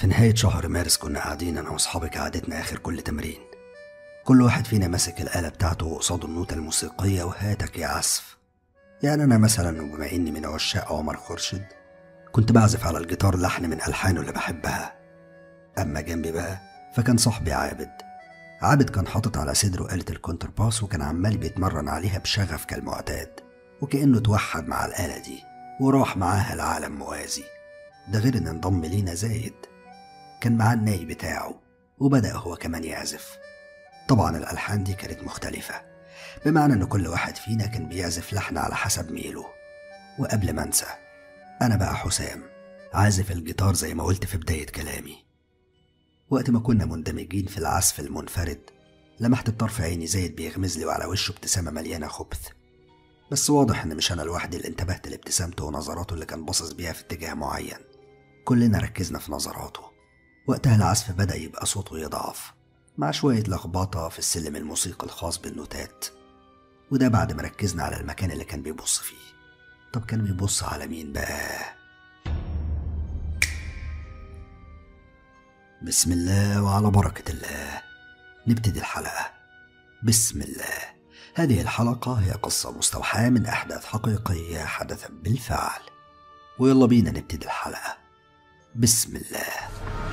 في نهاية شهر مارس كنا قاعدين أنا وأصحابي كعادتنا آخر كل تمرين كل واحد فينا ماسك الآلة بتاعته قصاد النوتة الموسيقية وهاتك يا عزف يعني أنا مثلا وبما إني من عشاق عمر خورشيد كنت بعزف على الجيتار لحن من ألحانه اللي بحبها أما جنبي بقى فكان صاحبي عابد عابد كان حاطط على صدره آلة الكونترباس وكان عمال بيتمرن عليها بشغف كالمعتاد وكأنه توحد مع الآلة دي وراح معاها لعالم موازي ده غير إن انضم لينا زايد كان معاه الناي بتاعه وبدأ هو كمان يعزف طبعا الألحان دي كانت مختلفة بمعنى إن كل واحد فينا كان بيعزف لحن على حسب ميله وقبل ما أنسى أنا بقى حسام عازف الجيتار زي ما قلت في بداية كلامي وقت ما كنا مندمجين في العزف المنفرد لمحت بطرف عيني زايد بيغمز لي وعلى وشه ابتسامة مليانة خبث بس واضح إن مش أنا لوحدي اللي انتبهت لابتسامته ونظراته اللي كان باصص بيها في اتجاه معين كلنا ركزنا في نظراته وقتها العزف بدأ يبقى صوته يضعف مع شوية لخبطة في السلم الموسيقي الخاص بالنوتات وده بعد ما ركزنا على المكان اللي كان بيبص فيه طب كان بيبص على مين بقى بسم الله وعلى بركة الله نبتدي الحلقة بسم الله هذه الحلقة هي قصة مستوحاة من أحداث حقيقية حدثت بالفعل ويلا بينا نبتدي الحلقة بسم الله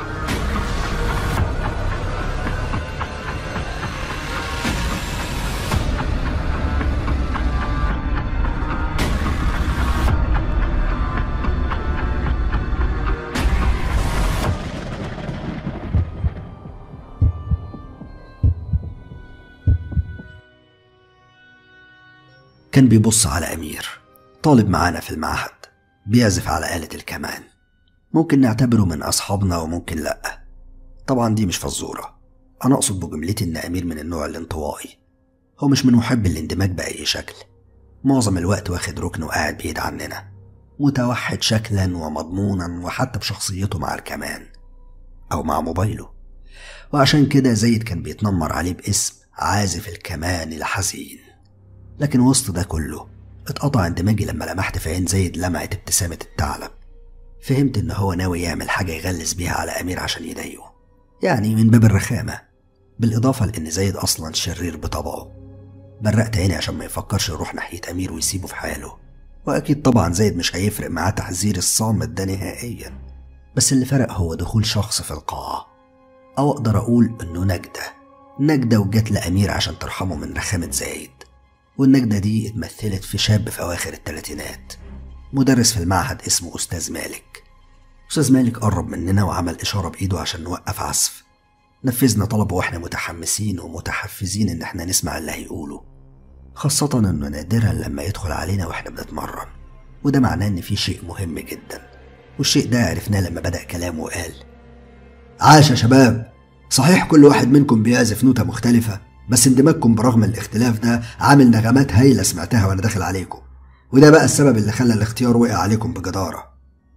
كان بيبص على أمير طالب معانا في المعهد بيعزف على آلة الكمان ممكن نعتبره من أصحابنا وممكن لأ طبعا دي مش فزورة أنا أقصد بجملتي إن أمير من النوع الانطوائي هو مش من محب الاندماج بأي شكل معظم الوقت واخد ركن وقاعد بعيد عننا متوحد شكلا ومضمونا وحتى بشخصيته مع الكمان أو مع موبايله وعشان كده زيد كان بيتنمر عليه باسم عازف الكمان الحزين لكن وسط ده كله اتقطع اندماجي لما لمحت في عين زيد لمعة ابتسامة الثعلب فهمت إن هو ناوي يعمل حاجة يغلس بيها على أمير عشان يضايقه يعني من باب الرخامة بالإضافة لأن زيد أصلا شرير بطبعه برقت عيني عشان ما يفكرش يروح ناحية أمير ويسيبه في حاله وأكيد طبعا زيد مش هيفرق معاه تحذير الصامت ده نهائيا بس اللي فرق هو دخول شخص في القاعة أو أقدر أقول إنه نجدة نجدة وجت لأمير عشان ترحمه من رخامة زايد والنجدة دي اتمثلت في شاب في أواخر الثلاثينات مدرس في المعهد اسمه أستاذ مالك أستاذ مالك قرب مننا وعمل إشارة بإيده عشان نوقف عزف نفذنا طلبه وإحنا متحمسين ومتحفزين إن إحنا نسمع اللي هيقوله خاصة إنه نادرا لما يدخل علينا وإحنا بنتمرن وده معناه إن في شيء مهم جدا والشيء ده عرفناه لما بدأ كلامه وقال عاش يا شباب صحيح كل واحد منكم بيعزف نوتة مختلفة بس اندماجكم برغم الاختلاف ده عامل نغمات هايلة سمعتها وأنا داخل عليكم وده بقى السبب اللي خلى الاختيار وقع عليكم بجدارة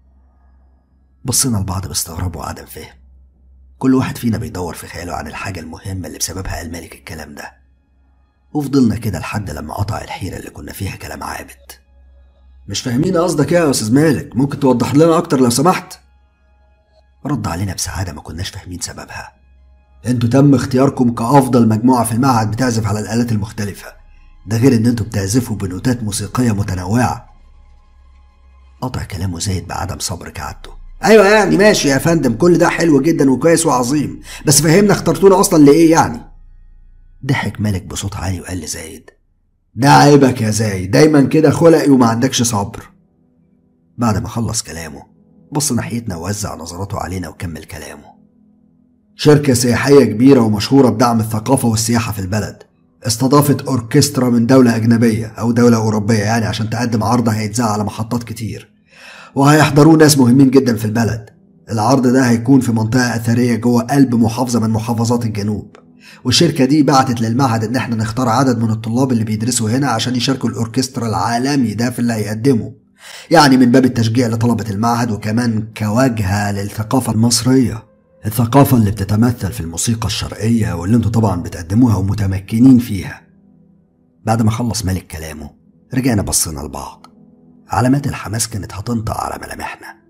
بصينا لبعض باستغراب وعدم فهم كل واحد فينا بيدور في خياله عن الحاجة المهمة اللي بسببها قال مالك الكلام ده وفضلنا كده لحد لما قطع الحيرة اللي كنا فيها كلام عابد مش فاهمين قصدك ايه يا استاذ مالك ممكن توضح لنا اكتر لو سمحت رد علينا بسعادة ما كناش فاهمين سببها انتوا تم اختياركم كأفضل مجموعة في المعهد بتعزف على الآلات المختلفة ده غير ان انتوا بتعزفوا بنوتات موسيقية متنوعة قطع كلامه زايد بعدم صبر كعادته ايوه يعني ماشي يا فندم كل ده حلو جدا وكويس وعظيم بس فهمنا اخترتونا اصلا لايه يعني ضحك مالك بصوت عالي وقال لزايد ده عيبك يا زايد دايما كده خلقي وما عندكش صبر بعد ما خلص كلامه بص ناحيتنا ووزع نظراته علينا وكمل كلامه شركة سياحية كبيرة ومشهورة بدعم الثقافة والسياحة في البلد استضافت أوركسترا من دولة أجنبية أو دولة أوروبية يعني عشان تقدم عرض هيتذاع على محطات كتير وهيحضروه ناس مهمين جدا في البلد العرض ده هيكون في منطقة أثرية جوه قلب محافظة من محافظات الجنوب والشركة دي بعتت للمعهد إن إحنا نختار عدد من الطلاب اللي بيدرسوا هنا عشان يشاركوا الأوركسترا العالمي ده في اللي هيقدمه يعني من باب التشجيع لطلبة المعهد وكمان كواجهة للثقافة المصرية الثقافة اللي بتتمثل في الموسيقى الشرقية واللي انتوا طبعا بتقدموها ومتمكنين فيها بعد ما خلص مالك كلامه رجعنا بصينا لبعض علامات الحماس كانت هتنطق على ملامحنا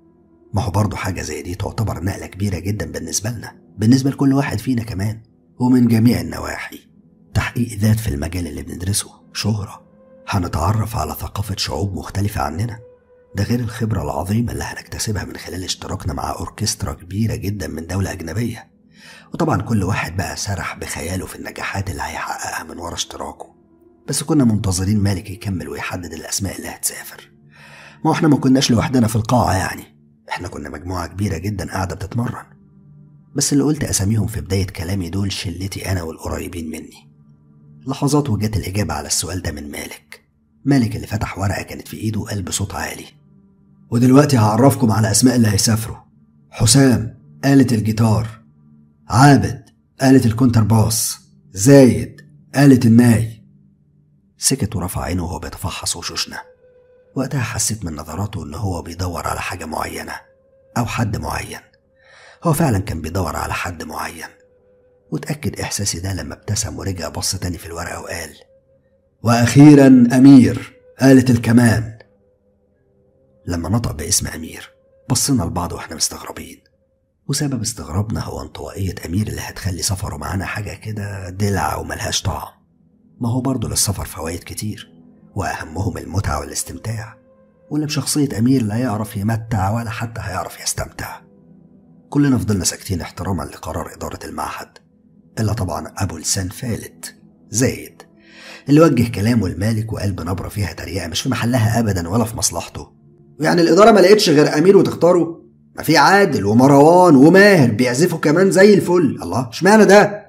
ما هو برضه حاجة زي دي تعتبر نقلة كبيرة جدا بالنسبة لنا بالنسبة لكل واحد فينا كمان ومن جميع النواحي تحقيق ذات في المجال اللي بندرسه شهرة هنتعرف على ثقافة شعوب مختلفة عننا ده غير الخبرة العظيمة اللي هنكتسبها من خلال اشتراكنا مع أوركسترا كبيرة جدا من دولة أجنبية وطبعا كل واحد بقى سرح بخياله في النجاحات اللي هيحققها من ورا اشتراكه بس كنا منتظرين مالك يكمل ويحدد الأسماء اللي هتسافر ما احنا ما كناش لوحدنا في القاعة يعني احنا كنا مجموعة كبيرة جدا قاعدة بتتمرن بس اللي قلت أساميهم في بداية كلامي دول شلتي أنا والقريبين مني لحظات وجت الإجابة على السؤال ده من مالك مالك اللي فتح ورقة كانت في إيده وقال بصوت عالي ودلوقتي هعرفكم على أسماء اللي هيسافروا حسام آلة الجيتار عابد آلة الكونترباس زايد آلة الناي سكت ورفع عينه وهو بيتفحص وشوشنا وقتها حسيت من نظراته إن هو بيدور على حاجة معينة أو حد معين هو فعلا كان بيدور على حد معين وتأكد إحساسي ده لما ابتسم ورجع بص تاني في الورقة وقال وأخيرا أمير آلة الكمان لما نطق باسم أمير بصينا لبعض واحنا مستغربين وسبب استغرابنا هو انطوائية أمير اللي هتخلي سفره معانا حاجة كده دلع وملهاش طعم ما هو برضه للسفر فوائد كتير وأهمهم المتعة والاستمتاع واللي بشخصية أمير لا يعرف يمتع ولا حتى هيعرف يستمتع كلنا فضلنا ساكتين احتراما لقرار إدارة المعهد إلا طبعا أبو لسان فالت زايد اللي وجه كلامه لمالك وقال بنبرة فيها تريقة مش في محلها أبدا ولا في مصلحته يعني الإدارة ما لقيتش غير أمير وتختاره ما في عادل ومروان وماهر بيعزفوا كمان زي الفل الله اشمعنى ده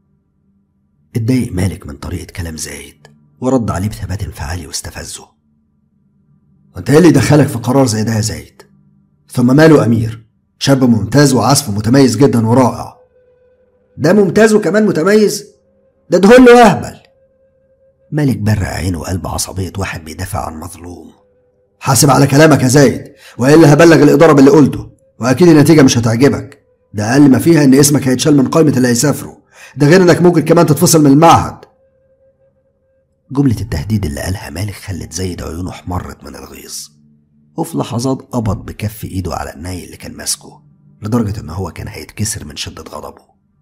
اتضايق مالك من طريقة كلام زايد ورد عليه بثبات انفعالي واستفزه وانت ايه اللي دخلك في قرار زي ده يا زايد ثم ماله امير شاب ممتاز وعزفه متميز جدا ورائع ده ممتاز وكمان متميز ده دهن واهبل مالك برق عينه وقلب عصبية واحد بيدافع عن مظلوم حاسب على كلامك يا زايد والا هبلغ الاداره باللي قلته واكيد النتيجه مش هتعجبك ده اقل ما فيها ان اسمك هيتشال من قائمه اللي هيسافروا ده غير انك ممكن كمان تتفصل من المعهد جملة التهديد اللي قالها مالك خلت زايد عيونه احمرت من الغيظ وفي لحظات قبض بكف ايده على الناي اللي كان ماسكه لدرجة ان هو كان هيتكسر من شدة غضبه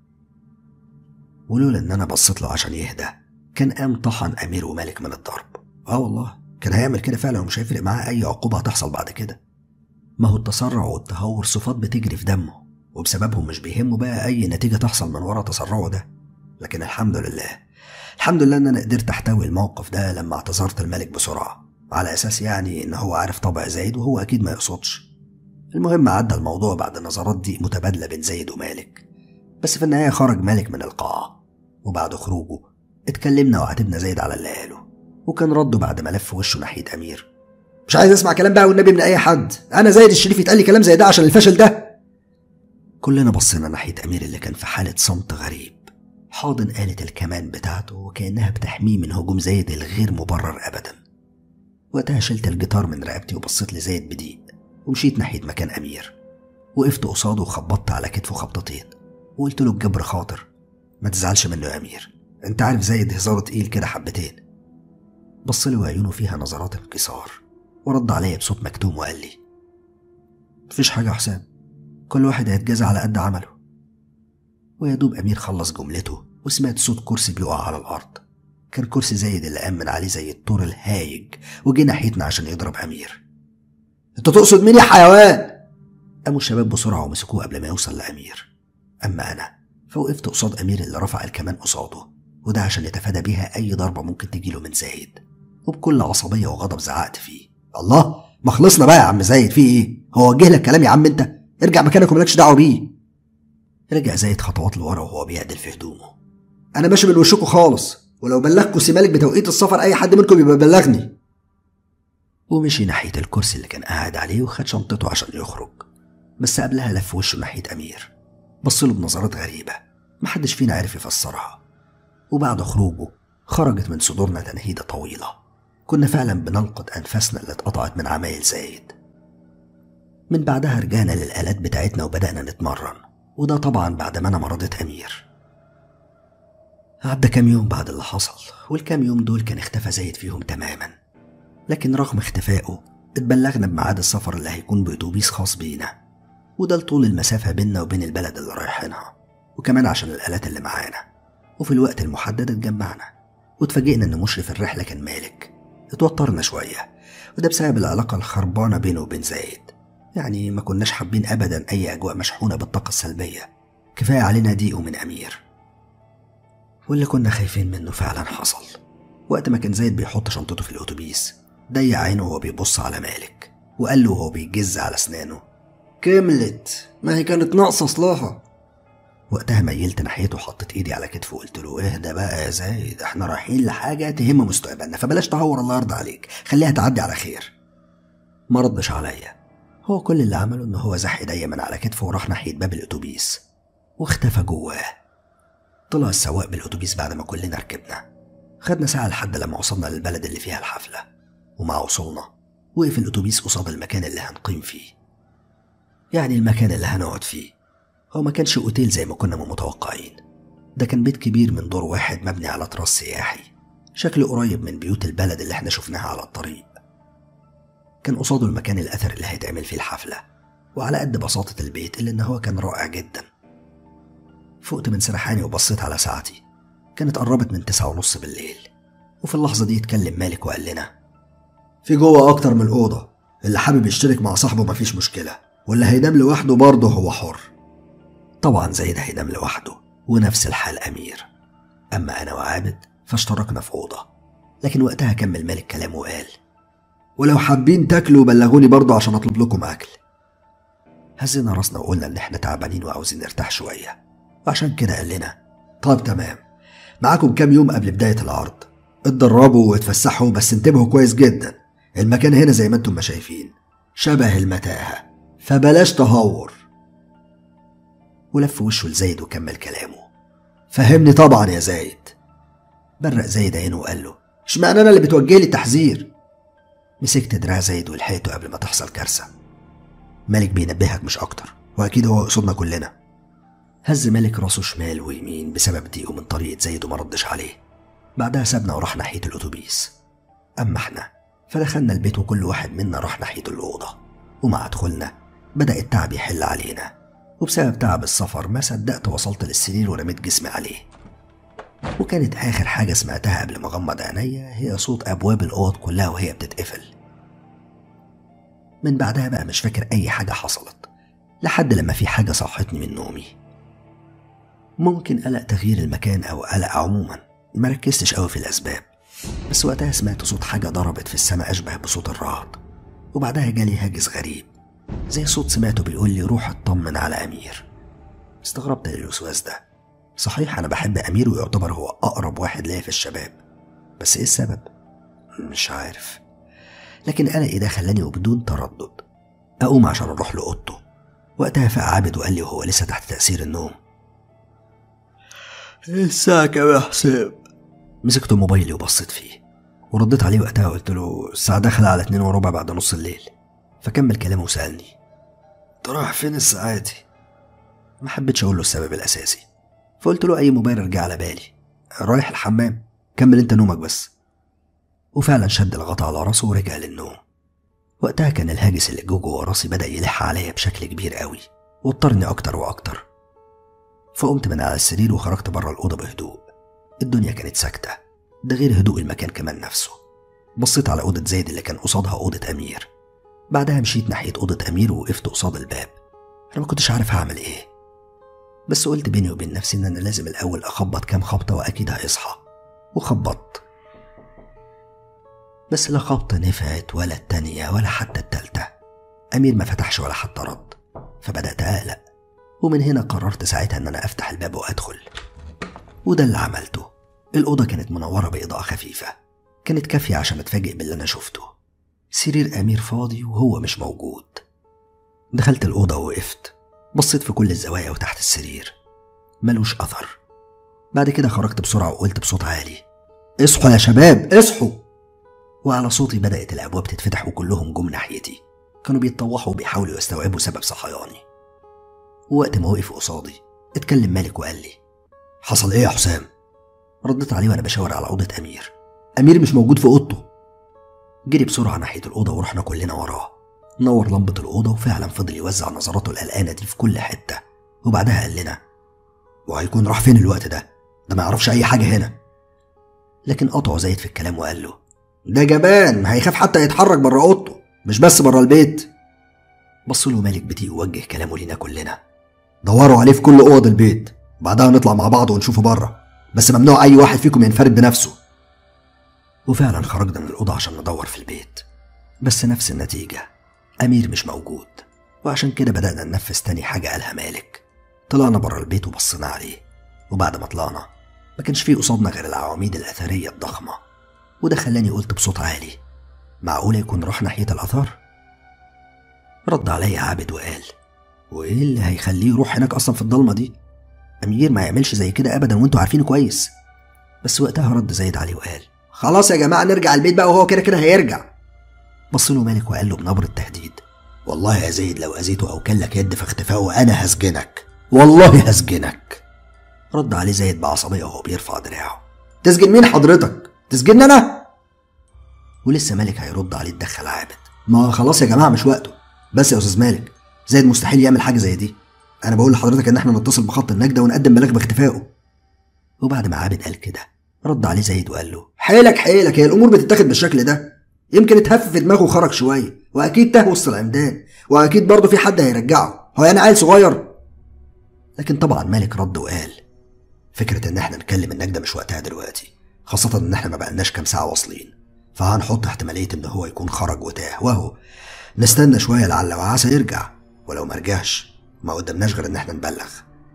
ولولا ان انا بصيت له عشان يهدى كان قام طحن امير ومالك من الضرب اه والله كان هيعمل كده فعلا ومش هيفرق معاه اي عقوبة هتحصل بعد كده ما هو التسرع والتهور صفات بتجري في دمه وبسببهم مش بيهمه بقى اي نتيجة تحصل من ورا تسرعه ده لكن الحمد لله الحمد لله ان انا قدرت احتوي الموقف ده لما اعتذرت الملك بسرعة على اساس يعني ان هو عارف طبع زايد وهو اكيد ما يقصدش المهم عدى الموضوع بعد نظرات دي متبادلة بين زايد ومالك بس في النهاية خرج مالك من القاعة وبعد خروجه اتكلمنا وعاتبنا زايد على اللي قاله وكان رده بعد ما لف وشه ناحية أمير مش عايز أسمع كلام بقى والنبي من أي حد أنا زايد الشريف يتقال لي كلام زي ده عشان الفشل ده كلنا بصينا ناحية أمير اللي كان في حالة صمت غريب حاضن آلة الكمان بتاعته وكأنها بتحميه من هجوم زايد الغير مبرر أبدا وقتها شلت الجيتار من رقبتي وبصيت لزايد بضيق ومشيت ناحية مكان أمير وقفت قصاده وخبطت على كتفه خبطتين وقلت له بجبر خاطر ما تزعلش منه يا أمير أنت عارف زايد هزاره تقيل كده حبتين بص لي وعيونه فيها نظرات انكسار ورد عليا بصوت مكتوم وقال لي مفيش حاجة يا حسام كل واحد هيتجازى على قد عمله ويا دوب أمير خلص جملته وسمعت صوت كرسي بيقع على الأرض كان كرسي زايد اللي أمن عليه زي الطور الهايج وجه ناحيتنا عشان يضرب أمير أنت تقصد مين يا حيوان؟ قاموا الشباب بسرعة ومسكوه قبل ما يوصل لأمير أما أنا فوقفت قصاد أمير اللي رفع الكمان قصاده وده عشان يتفادى بيها أي ضربة ممكن تجيله من زايد وبكل عصبية وغضب زعقت فيه الله ما خلصنا بقى يا عم زايد في ايه هو وجه لك كلام يا عم انت ارجع مكانك ومالكش دعوه بيه رجع زايد خطوات لورا وهو بيعدل في هدومه انا ماشي من وشكوا خالص ولو بلغكوا سي بتوقيت السفر اي حد منكم يبقى بلغني ومشي ناحية الكرسي اللي كان قاعد عليه وخد شنطته عشان يخرج بس قبلها لف وشه ناحية أمير بصله بنظرات غريبة محدش فينا عرف يفسرها وبعد خروجه خرجت من صدورنا تنهيدة طويلة كنا فعلا بنلقط أنفاسنا اللي اتقطعت من عمايل زايد من بعدها رجعنا للآلات بتاعتنا وبدأنا نتمرن وده طبعا بعد ما أنا مرضت أمير عدى كام يوم بعد اللي حصل والكام يوم دول كان اختفى زايد فيهم تماما لكن رغم اختفائه اتبلغنا بميعاد السفر اللي هيكون بأتوبيس خاص بينا وده لطول المسافة بيننا وبين البلد اللي رايحينها وكمان عشان الآلات اللي معانا وفي الوقت المحدد اتجمعنا واتفاجئنا إن مشرف الرحلة كان مالك اتوترنا شوية وده بسبب العلاقة الخربانة بينه وبين زايد يعني ما كناش حابين أبدا أي أجواء مشحونة بالطاقة السلبية كفاية علينا ضيقه من أمير واللي كنا خايفين منه فعلا حصل وقت ما كان زايد بيحط شنطته في الأتوبيس ضيق عينه وهو بيبص على مالك وقال له وهو بيجز على أسنانه كملت ما هي كانت ناقصة أصلها وقتها ميلت ناحيته وحطيت ايدي على كتفه وقلت له اهدى بقى يا زايد احنا رايحين لحاجه تهم مستقبلنا فبلاش تهور الله يرضى عليك خليها تعدي على خير ما ردش عليا هو كل اللي عمله ان هو زح ايديا من على كتفه وراح ناحيه باب الاتوبيس واختفى جواه طلع السواق بالاتوبيس بعد ما كلنا ركبنا خدنا ساعه لحد لما وصلنا للبلد اللي فيها الحفله ومع وصولنا وقف الاتوبيس قصاد المكان اللي هنقيم فيه يعني المكان اللي هنقعد فيه هو ما كانش اوتيل زي ما كنا متوقعين ده كان بيت كبير من دور واحد مبني على تراس سياحي شكله قريب من بيوت البلد اللي احنا شفناها على الطريق كان قصاده المكان الأثر اللي هيتعمل فيه الحفلة وعلى قد بساطة البيت إلا إن هو كان رائع جدا فقت من سرحاني وبصيت على ساعتي كانت قربت من تسعة ونص بالليل وفي اللحظة دي اتكلم مالك وقال لنا في جوه أكتر من أوضة اللي حابب يشترك مع صاحبه مفيش مشكلة واللي هينام لوحده برضه هو حر طبعا زيد هينام لوحده ونفس الحال أمير أما أنا وعابد فاشتركنا في أوضة لكن وقتها كمل مالك كلامه وقال ولو حابين تاكلوا بلغوني برضه عشان أطلب لكم أكل هزينا راسنا وقلنا إن إحنا تعبانين وعاوزين نرتاح شوية وعشان كده قال لنا طب تمام معاكم كام يوم قبل بداية العرض اتدربوا واتفسحوا بس انتبهوا كويس جدا المكان هنا زي ما انتم ما شايفين شبه المتاهة فبلاش تهور ولف وشه لزايد وكمل كلامه فهمني طبعا يا زايد برق زايد عينه وقال له اشمعنى انا اللي بتوجه لي تحذير مسكت دراع زايد ولحقته قبل ما تحصل كارثة مالك بينبهك مش أكتر وأكيد هو يقصدنا كلنا هز مالك راسه شمال ويمين بسبب ضيقه من طريقة زايد وما ردش عليه بعدها سابنا وراح ناحية الأتوبيس أما احنا فدخلنا البيت وكل واحد منا راح ناحية الأوضة ومع دخولنا بدأ التعب يحل علينا وبسبب تعب السفر ما صدقت وصلت للسرير ورميت جسمي عليه وكانت آخر حاجة سمعتها قبل ما أغمض عينيا هي صوت أبواب الأوض كلها وهي بتتقفل من بعدها بقى مش فاكر أي حاجة حصلت لحد لما في حاجة صحتني من نومي ممكن قلق تغيير المكان أو قلق عموما مركزتش قوي في الأسباب بس وقتها سمعت صوت حاجة ضربت في السماء أشبه بصوت الرعد وبعدها جالي هاجس غريب زي صوت سمعته بيقول لي روح اطمن على أمير استغربت للوسواس ده صحيح أنا بحب أمير ويعتبر هو أقرب واحد ليا في الشباب بس إيه السبب؟ مش عارف لكن قلقي ده خلاني وبدون تردد أقوم عشان أروح لأوضته وقتها فاق عابد وقال لي وهو لسه تحت تأثير النوم ايه الساعة كام يا حسام؟ مسكت موبايلي وبصيت فيه ورديت عليه وقتها وقلت له الساعة داخلة على اتنين وربع بعد نص الليل فكمل كلامه وسألني انت رايح فين الساعة دي؟ ما حبيتش أقول له السبب الأساسي فقلت له أي مبرر جه على بالي رايح الحمام كمل أنت نومك بس وفعلا شد الغطا على راسه ورجع للنوم وقتها كان الهاجس اللي جوه جوه راسي بدأ يلح عليا بشكل كبير قوي واضطرني أكتر وأكتر فقمت من على السرير وخرجت بره الأوضة بهدوء الدنيا كانت ساكتة ده غير هدوء المكان كمان نفسه بصيت على أوضة زايد اللي كان قصادها أوضة أمير بعدها مشيت ناحية أوضة أمير ووقفت قصاد الباب أنا ما كنتش عارف هعمل إيه بس قلت بيني وبين نفسي إن أنا لازم الأول أخبط كام خبطة وأكيد هيصحى وخبطت بس لا خبطة نفعت ولا التانية ولا حتى التالتة أمير ما فتحش ولا حتى رد فبدأت أقلق ومن هنا قررت ساعتها إن أنا أفتح الباب وأدخل وده اللي عملته الأوضة كانت منورة بإضاءة خفيفة كانت كافية عشان أتفاجئ باللي أنا شفته سرير أمير فاضي وهو مش موجود دخلت الأوضة ووقفت بصيت في كل الزوايا وتحت السرير ملوش أثر بعد كده خرجت بسرعة وقلت بصوت عالي اصحوا يا شباب اصحوا وعلى صوتي بدأت الأبواب تتفتح وكلهم جم ناحيتي كانوا بيتطوحوا وبيحاولوا يستوعبوا سبب صحياني ووقت ما وقف قصادي اتكلم مالك وقال لي حصل ايه يا حسام؟ رديت عليه وأنا بشاور على أوضة أمير أمير مش موجود في أوضته جري بسرعة ناحية الأوضة ورحنا كلنا وراه نور لمبة الأوضة وفعلا فضل يوزع نظراته القلقانة دي في كل حتة وبعدها قال لنا وهيكون راح فين الوقت ده ده ما يعرفش اي حاجه هنا لكن قطعه زايد في الكلام وقال له ده جبان هيخاف حتى يتحرك بره اوضته مش بس بره البيت بص له مالك بتي ووجه كلامه لينا كلنا دوروا عليه في كل اوض البيت بعدها نطلع مع بعض ونشوفه بره بس ممنوع اي واحد فيكم ينفرد بنفسه وفعلا خرجنا من الأوضة عشان ندور في البيت بس نفس النتيجة أمير مش موجود وعشان كده بدأنا ننفذ تاني حاجة قالها مالك طلعنا بره البيت وبصينا عليه وبعد ما طلعنا ما كانش فيه قصادنا غير العواميد الأثرية الضخمة وده خلاني قلت بصوت عالي معقولة يكون راح ناحية الآثار؟ رد عليا عابد وقال وإيه اللي هيخليه يروح هناك أصلا في الضلمة دي؟ أمير ما يعملش زي كده أبدا وأنتوا عارفينه كويس بس وقتها رد زايد عليه وقال خلاص يا جماعه نرجع البيت بقى وهو كده كده هيرجع بص له مالك وقال له بنبرة تهديد والله يا زيد لو اذيته او كان لك يد في اختفائه انا هسجنك والله هسجنك رد عليه زايد بعصبية وهو بيرفع دراعه تسجن مين حضرتك تسجنني انا ولسه مالك هيرد عليه اتدخل عابد ما خلاص يا جماعه مش وقته بس يا استاذ مالك زيد مستحيل يعمل حاجه زي دي انا بقول لحضرتك ان احنا نتصل بخط النجده ونقدم بلاغ باختفائه وبعد ما عابد قال كده رد عليه زايد وقال له حيلك حيلك هي الامور بتتاخد بالشكل ده يمكن اتهف في دماغه وخرج شويه واكيد تاه وسط العمدان واكيد برضه في حد هيرجعه هو انا عيل صغير لكن طبعا مالك رد وقال فكرة إن إحنا نكلم النجدة مش وقتها دلوقتي خاصة إن إحنا ما بقالناش كام ساعة واصلين فهنحط احتمالية إن هو يكون خرج وتاه وأهو نستنى شوية لعل وعسى يرجع ولو ما رجعش ما قدامناش غير إن إحنا نبلغ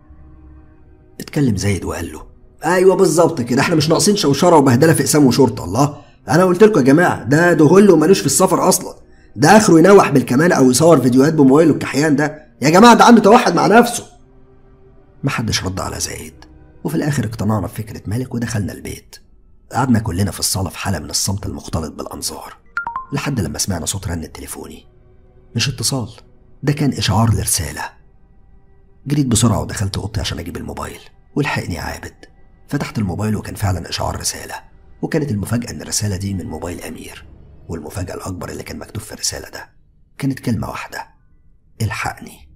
اتكلم زايد وقال له ايوه بالظبط كده احنا مش ناقصين شوشره وبهدله في اقسام وشرطه الله انا قلت لكم يا جماعه ده دهل ومالوش في السفر اصلا ده اخره ينوح بالكمان او يصور فيديوهات بموبايله الكحيان ده يا جماعه ده عنده توحد مع نفسه محدش رد على زايد وفي الآخر اقتنعنا بفكرة مالك ودخلنا البيت قعدنا كلنا في الصالة في حالة من الصمت المختلط بالأنظار لحد لما سمعنا صوت رن التليفوني مش اتصال ده كان إشعار لرسالة جريت بسرعة ودخلت أوضتي عشان أجيب الموبايل والحقني عابد فتحت الموبايل وكان فعلا إشعار رسالة وكانت المفاجأة إن الرسالة دي من موبايل أمير والمفاجأة الأكبر اللي كان مكتوب في الرسالة ده كانت كلمة واحدة الحقني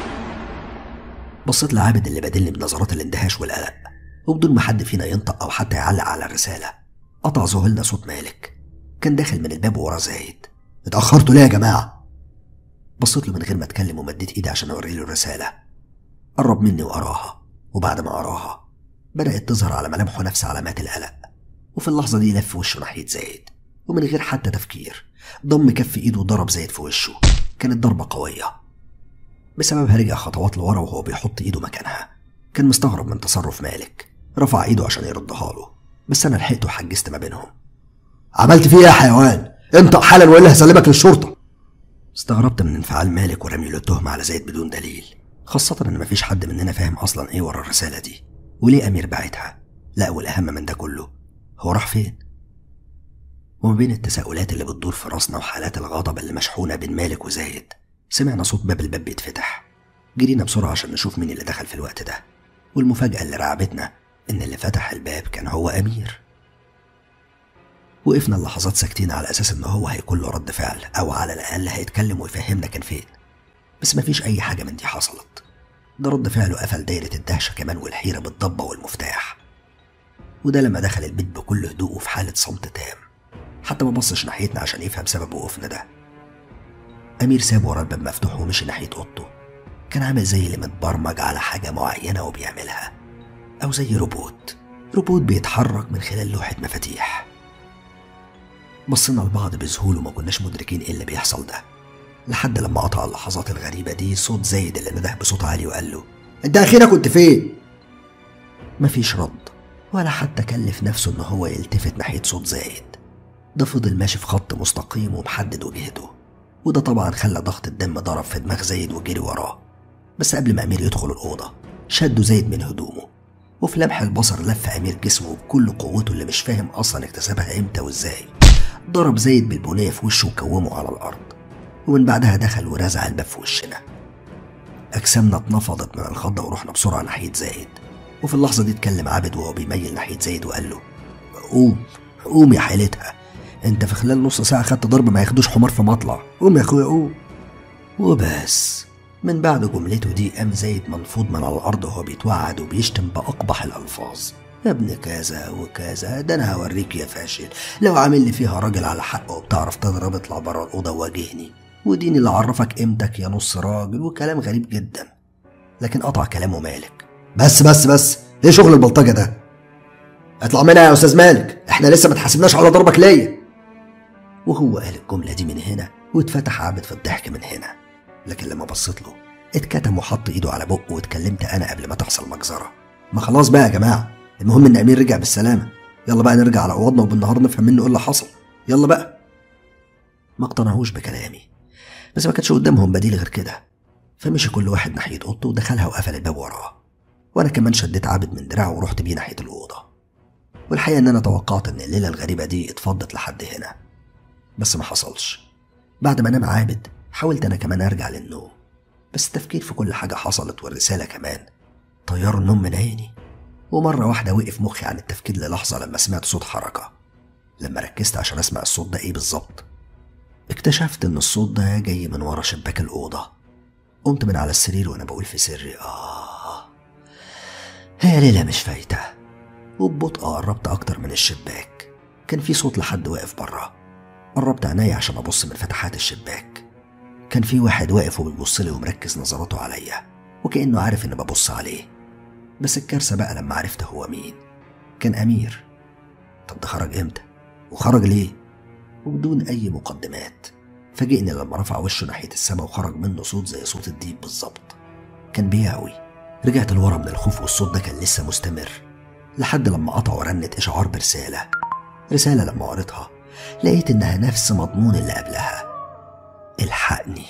بصيت لعابد اللي بادلني بنظرات الاندهاش والقلق وبدون ما حد فينا ينطق أو حتى يعلق على الرسالة قطع ذهولنا صوت مالك كان داخل من الباب ورا زايد اتاخرتوا ليه يا جماعه بصيت له من غير ما اتكلم ومديت ايدي عشان اوري له الرسالة قرب مني وقراها وبعد ما قراها بدأت تظهر على ملامحه نفس علامات القلق وفي اللحظة دي لف وشه ناحية زايد ومن غير حتى تفكير ضم كف ايده وضرب زايد في وشه كانت ضربة قوية بسببها رجع خطوات لورا وهو بيحط ايده مكانها كان مستغرب من تصرف مالك رفع ايده عشان يردها له بس انا لحقته وحجزت ما بينهم عملت فيه ايه يا حيوان انطق حالا والا هسلمك للشرطه استغربت من انفعال مالك ورمي له التهمة على زايد بدون دليل خاصة إن مفيش حد مننا فاهم أصلا إيه ورا الرسالة دي وليه أمير بعتها لا والأهم من ده كله هو راح فين وما بين التساؤلات اللي بتدور في راسنا وحالات الغضب اللي مشحونة بين مالك وزايد سمعنا صوت باب الباب بيتفتح جرينا بسرعة عشان نشوف مين اللي دخل في الوقت ده والمفاجأة اللي رعبتنا إن اللي فتح الباب كان هو أمير وقفنا اللحظات ساكتين على أساس إن هو هيكون له رد فعل أو على الأقل هيتكلم ويفهمنا كان فين بس مفيش أي حاجة من دي حصلت ده رد فعله قفل دايرة الدهشة كمان والحيرة بالضبة والمفتاح وده لما دخل البيت بكل هدوء وفي حالة صمت تام حتى ما بصش ناحيتنا عشان يفهم سبب وقوفنا ده أمير ساب ورا الباب مفتوح ومشي ناحية أوضته كان عامل زي اللي متبرمج على حاجة معينة وبيعملها أو زي روبوت روبوت بيتحرك من خلال لوحة مفاتيح بصينا لبعض بذهول وما كناش مدركين ايه اللي بيحصل ده لحد لما قطع اللحظات الغريبة دي صوت زايد اللي نده بصوت عالي وقال له انت اخيرا كنت فين مفيش رد ولا حتى كلف نفسه ان هو يلتفت ناحية صوت زايد ده فضل ماشي في خط مستقيم ومحدد وجهته وده طبعا خلى ضغط الدم ضرب في دماغ زايد وجري وراه بس قبل ما أمير يدخل الأوضة شده زايد من هدومه وفي لمح البصر لف أمير جسمه بكل قوته اللي مش فاهم أصلا اكتسبها إمتى وإزاي ضرب زايد بالبنية في وشه وكومه على الأرض ومن بعدها دخل ورزع الباب في وشنا أجسامنا اتنفضت من الخضة ورحنا بسرعة ناحية زايد وفي اللحظة دي اتكلم عابد وهو بيميل ناحية زايد وقال له قوم قوم يا حيلتها انت في خلال نص ساعة خدت ضرب ما ياخدوش حمار في مطلع قوم يا اخويا قوم وبس من بعد جملته دي قام زايد منفوض من على الأرض وهو بيتوعد وبيشتم بأقبح الألفاظ يا ابن كذا وكذا ده أنا هوريك يا فاشل لو عامل لي فيها راجل على حق وبتعرف تضرب اطلع بره الأوضة وواجهني وديني اللي عرفك قيمتك يا نص راجل وكلام غريب جدا لكن قطع كلامه مالك بس بس بس ايه شغل البلطجه ده اطلع منها يا استاذ مالك احنا لسه ما اتحاسبناش على ضربك ليا وهو قال الجملة دي من هنا واتفتح عابد في الضحك من هنا لكن لما بصيت له اتكتم وحط ايده على بقه واتكلمت انا قبل ما تحصل مجزرة ما خلاص بقى يا جماعه المهم ان امير رجع بالسلامه يلا بقى نرجع على اوضنا وبالنهار نفهم منه ايه اللي حصل يلا بقى ما اقتنعوش بكلامي بس ما كانش قدامهم بديل غير كده فمشي كل واحد ناحية أوضته ودخلها وقفل الباب وراه وأنا كمان شديت عابد من دراعه ورحت بيه ناحية الأوضة والحقيقة إن أنا توقعت إن الليلة الغريبة دي اتفضت لحد هنا بس ما حصلش بعد ما نام عابد حاولت أنا كمان أرجع للنوم بس التفكير في كل حاجة حصلت والرسالة كمان طيروا النوم من عيني ومرة واحدة وقف مخي عن التفكير للحظة لما سمعت صوت حركة لما ركزت عشان أسمع الصوت ده إيه بالظبط اكتشفت إن الصوت ده جاي من ورا شباك الأوضة قمت من على السرير وأنا بقول في سري آه هي ليلة مش فايتة وببطء قربت أكتر من الشباك كان في صوت لحد واقف برا قربت عينيا عشان أبص من فتحات الشباك كان في واحد واقف وبيبص لي ومركز نظراته عليا وكأنه عارف إني ببص عليه بس الكارثة بقى لما عرفت هو مين كان أمير طب ده خرج إمتى؟ وخرج ليه؟ وبدون أي مقدمات فاجئني لما رفع وشه ناحية السما وخرج منه صوت زي صوت الديب بالظبط كان بيهوي رجعت لورا من الخوف والصوت ده كان لسه مستمر لحد لما قطع ورنت إشعار برسالة رسالة لما قريتها لقيت إنها نفس مضمون اللي قبلها الحقني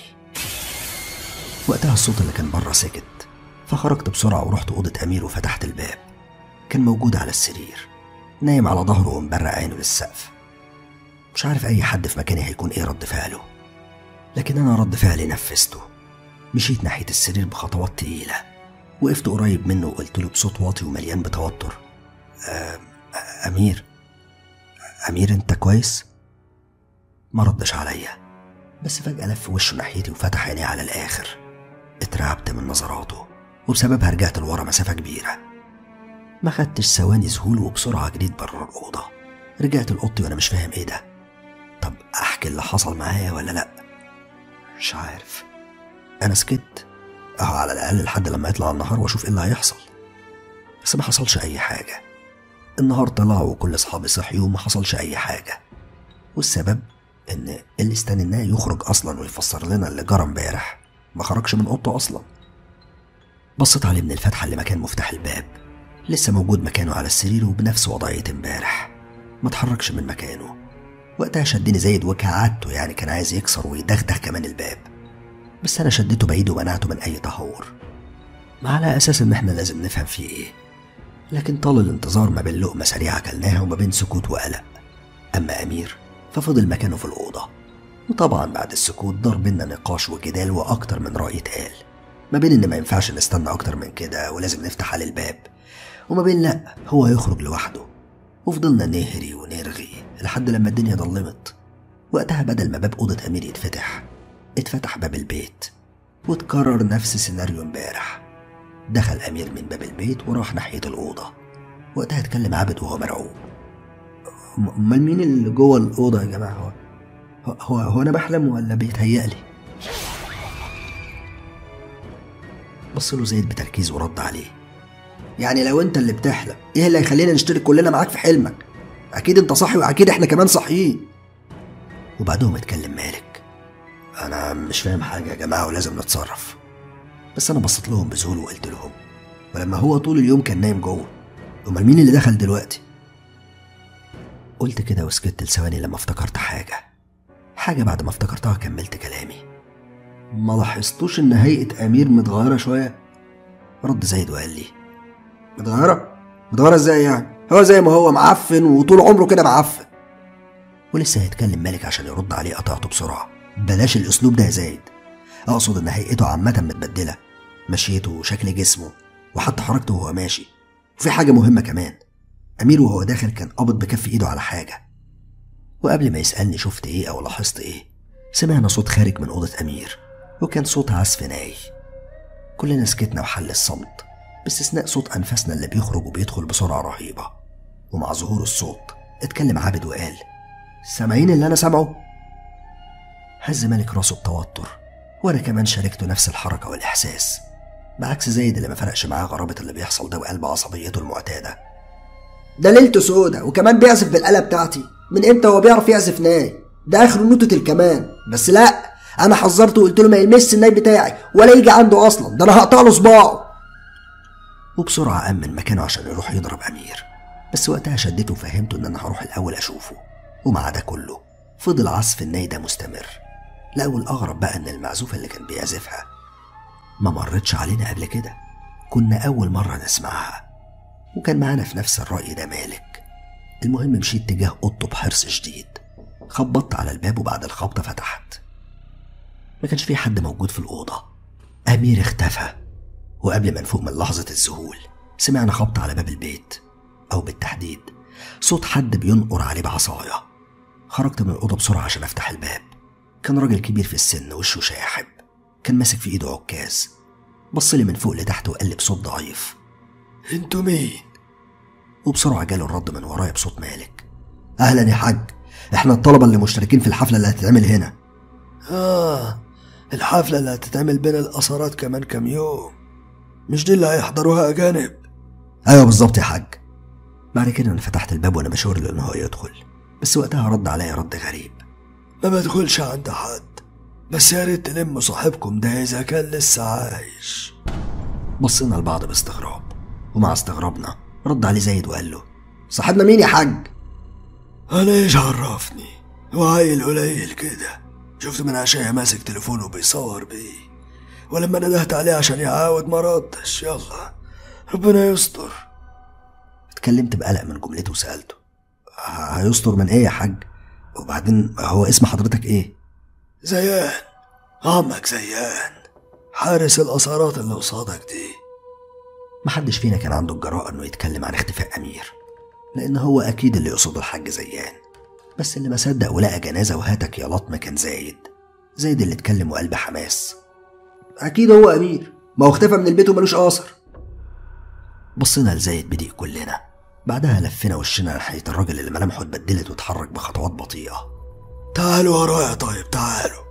وقتها الصوت اللي كان بره سكت فخرجت بسرعة ورحت أوضة أمير وفتحت الباب كان موجود على السرير نايم على ظهره ومبرق عينه للسقف مش عارف أي حد في مكاني هيكون إيه رد فعله لكن أنا رد فعلي نفذته مشيت ناحية السرير بخطوات تقيلة وقفت قريب منه وقلت له بصوت واطي ومليان بتوتر أم أمير أمير أنت كويس؟ ما ردش عليا بس فجأة لف وشه ناحيتي وفتح عينيه على الآخر اترعبت من نظراته وبسببها رجعت لورا مسافة كبيرة ما خدتش ثواني ذهول وبسرعة جريت بره الأوضة رجعت لأوضتي وأنا مش فاهم إيه ده طب أحكي اللي حصل معايا ولا لأ مش عارف أنا سكت أهو على الأقل لحد لما يطلع النهار وأشوف إيه اللي هيحصل بس ما حصلش أي حاجة النهار طلع وكل أصحابي صحيوا وما حصلش أي حاجة والسبب إن اللي استنيناه يخرج أصلا ويفسر لنا اللي جرى امبارح ما خرجش من أوضته أصلا بصيت عليه من الفتحة اللي مكان مفتاح الباب لسه موجود مكانه على السرير وبنفس وضعية امبارح ما اتحركش من مكانه وقتها شدني زايد وكعدته يعني كان عايز يكسر ويدغدغ كمان الباب بس انا شدته بعيد ومنعته من اي تهور ما على اساس ان احنا لازم نفهم فيه ايه لكن طال الانتظار ما بين لقمه سريعه اكلناها وما بين سكوت وقلق اما امير ففضل مكانه في الاوضه وطبعا بعد السكوت دار بينا نقاش وجدال واكتر من راي اتقال ما بين ان ما ينفعش نستنى اكتر من كده ولازم نفتح على الباب وما بين لا هو يخرج لوحده وفضلنا نهري ونرغي لحد لما الدنيا ضلمت وقتها بدل ما باب أوضة أمير يتفتح اتفتح باب البيت واتكرر نفس سيناريو امبارح دخل أمير من باب البيت وراح ناحية الأوضة وقتها اتكلم عابد وهو مرعوب أم- امال مين اللي جوه الاوضه يا جماعه هو هو هو انا بحلم ولا بيتهيألي بص له زيد بتركيز ورد عليه يعني لو انت اللي بتحلم ايه اللي هيخلينا نشترك كلنا معاك في حلمك اكيد انت صاحي واكيد احنا كمان صاحيين وبعدهم اتكلم مالك أنا مش فاهم حاجة يا جماعة ولازم نتصرف بس أنا بصيت لهم بذهول وقلت لهم ولما هو طول اليوم كان نايم جوه امال مين اللي دخل دلوقتي قلت كده وسكت لثواني لما افتكرت حاجة حاجة بعد ما افتكرتها كملت كلامي ما لاحظتوش ان هيئه امير متغيره شويه رد زايد وقال لي متغيره متغيره ازاي يعني هو زي ما هو معفن وطول عمره كده معفن ولسه هيتكلم مالك عشان يرد عليه قطعته بسرعة بلاش الاسلوب ده يا زايد أقصد إن هيئته عامة متبدلة مشيته وشكل جسمه وحتى حركته وهو ماشي وفي حاجة مهمة كمان أمير وهو داخل كان قابض بكف إيده على حاجة وقبل ما يسألني شفت إيه أو لاحظت إيه سمعنا صوت خارج من أوضة أمير وكان صوت عزف ناي كلنا سكتنا وحل الصمت باستثناء صوت أنفاسنا اللي بيخرج وبيدخل بسرعة رهيبة ومع ظهور الصوت اتكلم عابد وقال سامعين اللي أنا سامعه؟ هز مالك راسه بتوتر وأنا كمان شاركته نفس الحركة والإحساس بعكس زايد اللي ما فرقش معاه غرابة اللي بيحصل ده وقلب عصبيته المعتادة ده ليلته سودا وكمان بيعزف بالآلة بتاعتي من امتى هو بيعرف يعزف ناي ده اخر نوتة الكمان بس لا انا حذرته وقلت له ما يلمسش الناي بتاعي ولا يجي عنده اصلا ده انا هقطع له صباعه وبسرعة قام من مكانه عشان يروح يضرب أمير بس وقتها شدته وفهمته إن أنا هروح الأول أشوفه ومع ده كله فضل عزف الناي ده مستمر لا والأغرب بقى إن المعزوفة اللي كان بيعزفها ما مرتش علينا قبل كده كنا أول مرة نسمعها وكان معانا في نفس الرأي ده مالك المهم مشيت تجاه أوضته بحرص شديد خبطت على الباب وبعد الخبطة فتحت ما كانش في حد موجود في الأوضة أمير اختفى وقبل ما نفوق من لحظة الذهول سمعنا خبط على باب البيت أو بالتحديد صوت حد بينقر عليه بعصاية خرجت من الأوضة بسرعة عشان أفتح الباب كان راجل كبير في السن وشه شاحب كان ماسك في إيده عكاز بص لي من فوق لتحت وقال لي بصوت ضعيف انتوا مين وبسرعة جاله الرد من ورايا بصوت مالك اهلا يا حاج احنا الطلبة اللي مشتركين في الحفلة اللي هتتعمل هنا آه الحفلة اللي هتتعمل بين الأثارات كمان كام يوم مش دي اللي هيحضروها أجانب ايوه بالظبط يا حاج بعد كده أنا فتحت الباب وأنا بشاور له إن هو يدخل بس وقتها رد عليا رد غريب ما بدخلش عند حد بس يا ريت تلموا صاحبكم ده إذا كان لسه عايش بصينا لبعض باستغراب ومع استغرابنا رد عليه زايد وقال له صاحبنا مين يا حاج أنا إيش عرفني وعيل قليل كده شفت من عشاية ماسك تليفونه بيصور بيه ولما ندهت عليه عشان يعاود ما ردش يلا ربنا يستر اتكلمت بقلق من جملته وسألته ه- هيستر من ايه يا حاج وبعدين هو اسم حضرتك ايه زيان عمك زيان حارس الأثارات اللي قصادك دي محدش فينا كان عنده الجراءة إنه يتكلم عن اختفاء أمير لأن هو أكيد اللي يقصده الحاج زيان بس اللي ما صدق ولقى جنازة وهاتك يا لطمة كان زايد زايد اللي اتكلم وقلب حماس اكيد هو امير ما هو اختفى من البيت وملوش اثر بصينا لزايد بضيق كلنا بعدها لفينا وشنا ناحية الراجل اللي ملامحه اتبدلت واتحرك بخطوات بطيئة تعالوا ورايا طيب تعالوا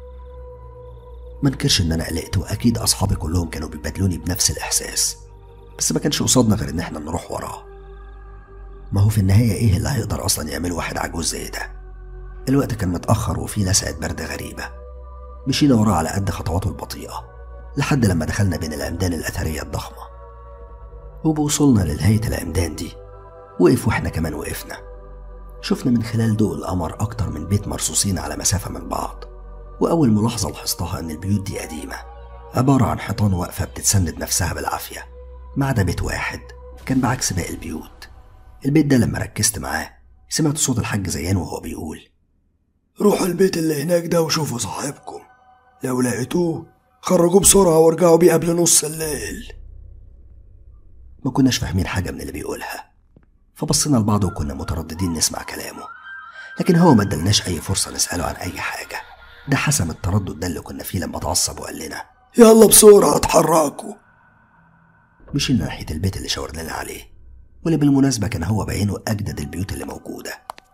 ما انكرش ان انا قلقت واكيد اصحابي كلهم كانوا بيبادلوني بنفس الاحساس بس ما كانش قصادنا غير ان احنا نروح وراه ما هو في النهايه ايه اللي هيقدر اصلا يعمله واحد عجوز زي ده الوقت كان متاخر وفي لسعه برد غريبه مشينا وراه على قد خطواته البطيئه لحد لما دخلنا بين العمدان الاثريه الضخمه وبوصلنا لنهايه العمدان دي وقف واحنا كمان وقفنا شفنا من خلال ضوء القمر اكتر من بيت مرصوصين على مسافه من بعض وأول ملاحظة لاحظتها إن البيوت دي قديمة عبارة عن حيطان واقفة بتتسند نفسها بالعافية ما عدا بيت واحد كان بعكس باقي البيوت البيت ده لما ركزت معاه سمعت صوت الحاج زيان وهو بيقول روحوا البيت اللي هناك ده وشوفوا صاحبكم لو لقيتوه خرجوه بسرعة وارجعوا بيه قبل نص الليل ما كناش فاهمين حاجة من اللي بيقولها فبصينا لبعض وكنا مترددين نسمع كلامه لكن هو ما ادالناش أي فرصة نسأله عن أي حاجة ده حسم التردد ده اللي كنا فيه لما اتعصب وقال لنا يلا بسرعة اتحركوا مشينا ناحية البيت اللي شاور لنا عليه واللي بالمناسبة كان هو بعينه أجدد البيوت اللي موجودة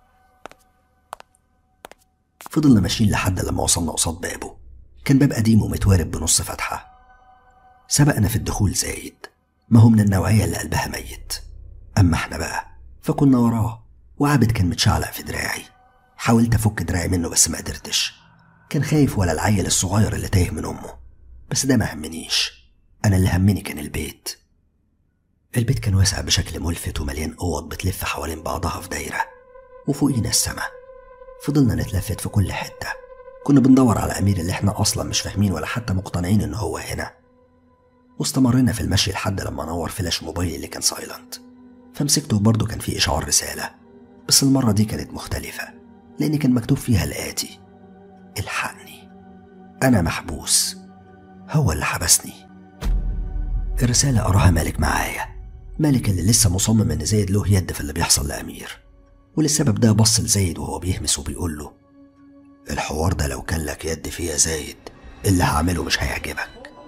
فضلنا ماشيين لحد لما وصلنا قصاد بابه كان باب قديم ومتوارب بنص فتحة سبقنا في الدخول زايد ما هو من النوعية اللي قلبها ميت أما احنا بقى فكنا وراه وعابد كان متشعلق في دراعي حاولت أفك دراعي منه بس ما قدرتش كان خايف ولا العيل الصغير اللي تايه من أمه بس ده ما همنيش أنا اللي همني كان البيت البيت كان واسع بشكل ملفت ومليان أوض بتلف حوالين بعضها في دايرة وفوقينا السما فضلنا نتلفت في كل حتة كنا بندور على أمير اللي احنا أصلا مش فاهمين ولا حتى مقتنعين إن هو هنا واستمرينا في المشي لحد لما نور فلاش موبايلي اللي كان سايلنت فمسكته وبرضه كان فيه إشعار رسالة بس المرة دي كانت مختلفة لأن كان مكتوب فيها الآتي الحقني أنا محبوس هو اللي حبسني الرسالة قراها مالك معايا مالك اللي لسه مصمم إن زايد له يد في اللي بيحصل لأمير وللسبب ده بص لزايد وهو بيهمس وبيقول له الحوار ده لو كان لك يد فيه يا زايد اللي هعمله مش هيعجبك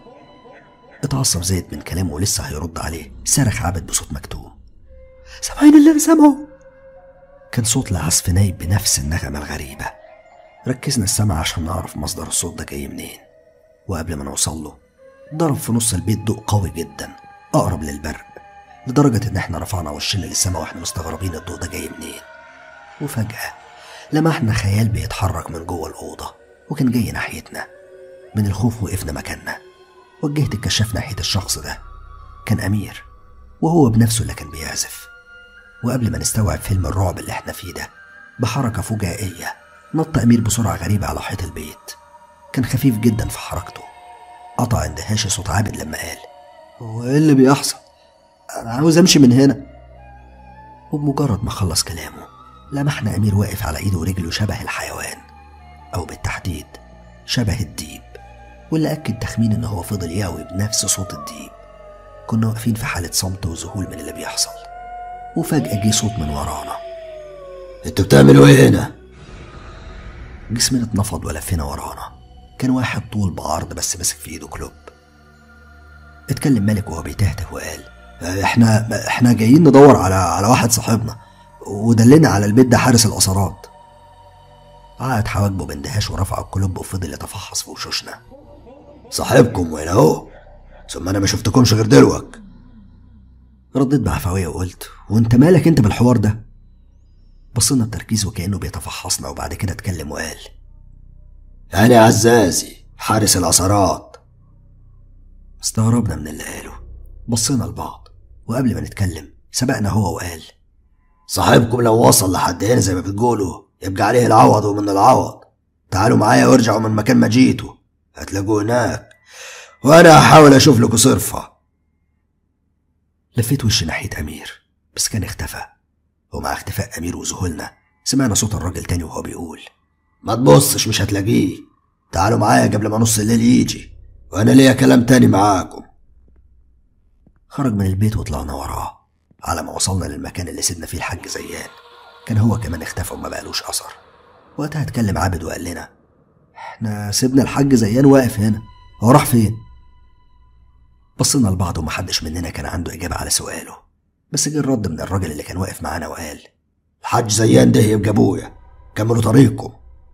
اتعصب زيد من كلامه ولسه هيرد عليه صرخ عابد بصوت مكتوم سامعين اللي انا سامعه كان صوت العزف نايب بنفس النغمة الغريبة ركزنا السمع عشان نعرف مصدر الصوت ده جاي منين وقبل ما نوصل له ضرب في نص البيت ضوء قوي جدا أقرب للبرق لدرجة إن إحنا رفعنا وشنا للسما وإحنا مستغربين الضوء ده جاي منين وفجأة لمحنا خيال بيتحرك من جوه الأوضة وكان جاي ناحيتنا من الخوف وقفنا مكاننا وجهت الكشاف ناحية الشخص ده كان أمير وهو بنفسه اللي كان بيعزف وقبل ما نستوعب فيلم الرعب اللي احنا فيه ده بحركة فجائية نط أمير بسرعة غريبة على حيط البيت كان خفيف جدا في حركته قطع اندهاشي صوت عابد لما قال هو ايه اللي بيحصل انا عاوز امشي من هنا وبمجرد ما خلص كلامه لمحنا أمير واقف على إيده ورجله شبه الحيوان أو بالتحديد شبه الديب واللي أكد تخمين إن هو فضل ياوي بنفس صوت الديب كنا واقفين في حالة صمت وذهول من اللي بيحصل وفجأة جه صوت من ورانا انتوا بتعملوا ايه هنا؟ جسمنا اتنفض ولفينا ورانا كان واحد طول بعرض بس ماسك في ايده كلوب اتكلم مالك وهو بيتهته وقال احنا احنا جايين ندور على على واحد صاحبنا ودلنا على البيت ده حارس الاثارات عقد حواجبه باندهاش ورفع الكلوب وفضل يتفحص في وشوشنا صاحبكم وين اهو ثم انا ما شفتكمش غير دلوك رديت بعفوية وقلت وانت مالك انت بالحوار ده بصينا بتركيز وكأنه بيتفحصنا وبعد كده اتكلم وقال انا عزازي حارس الاثارات استغربنا من اللي قاله بصينا لبعض وقبل ما نتكلم سبقنا هو وقال صاحبكم لو وصل لحد هنا زي ما بتقولوا يبقى عليه العوض ومن العوض تعالوا معايا وارجعوا من مكان ما جيتوا هتلاقوه هناك وانا هحاول اشوف لكم صرفه لفيت وشي ناحية أمير بس كان اختفى ومع اختفاء أمير وذهولنا سمعنا صوت الراجل تاني وهو بيقول ما تبصش مش هتلاقيه تعالوا معايا قبل ما نص الليل يجي وانا ليا كلام تاني معاكم خرج من البيت وطلعنا وراه على ما وصلنا للمكان اللي سيبنا فيه الحاج زيان كان هو كمان اختفى وما بقالوش أثر وقتها اتكلم عابد وقال لنا احنا سيبنا الحاج زيان واقف هنا هو راح فين بصينا لبعض ومحدش مننا كان عنده إجابة على سؤاله بس جه الرد من الراجل اللي كان واقف معانا وقال الحاج زيان ده يبقى ابويا كملوا طريقكم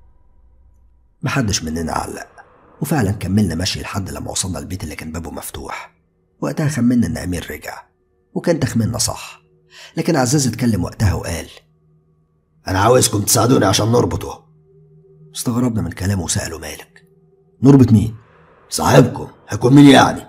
محدش مننا علق وفعلا كملنا مشي لحد لما وصلنا البيت اللي كان بابه مفتوح وقتها خمنا ان امير رجع وكان تخميننا صح لكن عزاز اتكلم وقتها وقال انا عاوزكم تساعدوني عشان نربطه استغربنا من كلامه وسأله مالك نربط مين صاحبكم هيكون مين يعني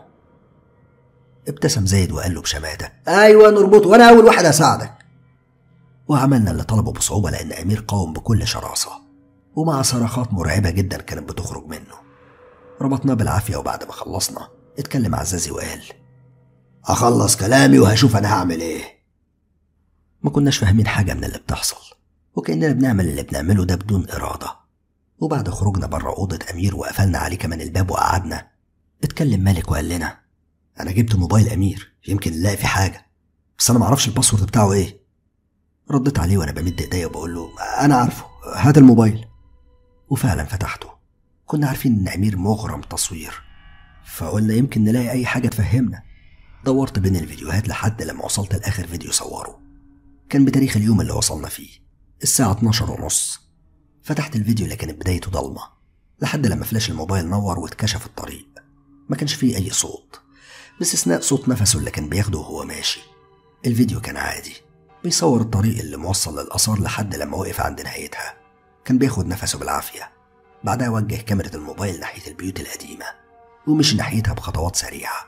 ابتسم زايد وقال له بشماتة ايوه نربطه وانا اول واحد هساعدك وعملنا اللي طلبه بصعوبة لأن أمير قاوم بكل شراسة ومع صرخات مرعبة جدا كانت بتخرج منه ربطناه بالعافية وبعد ما خلصنا اتكلم عزازي وقال هخلص كلامي وهشوف انا هعمل ايه ما كناش فاهمين حاجة من اللي بتحصل وكأننا بنعمل اللي بنعمله ده بدون إرادة وبعد خروجنا بره أوضة أمير وقفلنا عليه كمان الباب وقعدنا اتكلم مالك وقال لنا أنا جبت موبايل أمير يمكن نلاقي فيه حاجة بس أنا معرفش الباسورد بتاعه إيه رديت عليه وأنا بمد إيديا وبقول له انا عارفه هات الموبايل وفعلا فتحته كنا عارفين إن أمير مغرم تصوير فقلنا يمكن نلاقي أي حاجة تفهمنا دورت بين الفيديوهات لحد لما وصلت لآخر فيديو صوره كان بتاريخ اليوم اللي وصلنا فيه الساعة 12 ونص فتحت الفيديو اللي كانت بدايته ضلمة لحد لما فلاش الموبايل نور واتكشف الطريق ما كانش فيه أي صوت باستثناء صوت نفسه اللي كان بياخده وهو ماشي الفيديو كان عادي بيصور الطريق اللي موصل للآثار لحد لما وقف عند نهايتها كان بياخد نفسه بالعافية بعدها وجه كاميرا الموبايل ناحية البيوت القديمة ومشي ناحيتها بخطوات سريعة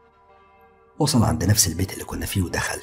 وصل عند نفس البيت اللي كنا فيه ودخل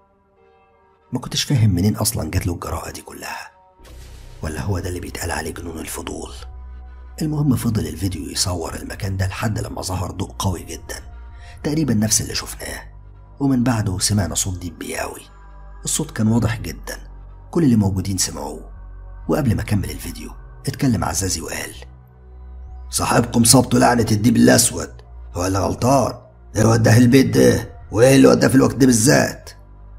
ما كنتش فاهم منين أصلا جات له الجراءة دي كلها ولا هو ده اللي بيتقال عليه جنون الفضول المهم فضل الفيديو يصور المكان ده لحد لما ظهر ضوء قوي جدا تقريبا نفس اللي شفناه ومن بعده سمعنا صوت ديب بياوي الصوت كان واضح جدا كل اللي موجودين سمعوه وقبل ما اكمل الفيديو اتكلم عزازي وقال صاحبكم صبته لعنة الديب الأسود هو اللي غلطان ايه اللي وداه البيت ده وايه اللي وداه في الوقت ده بالذات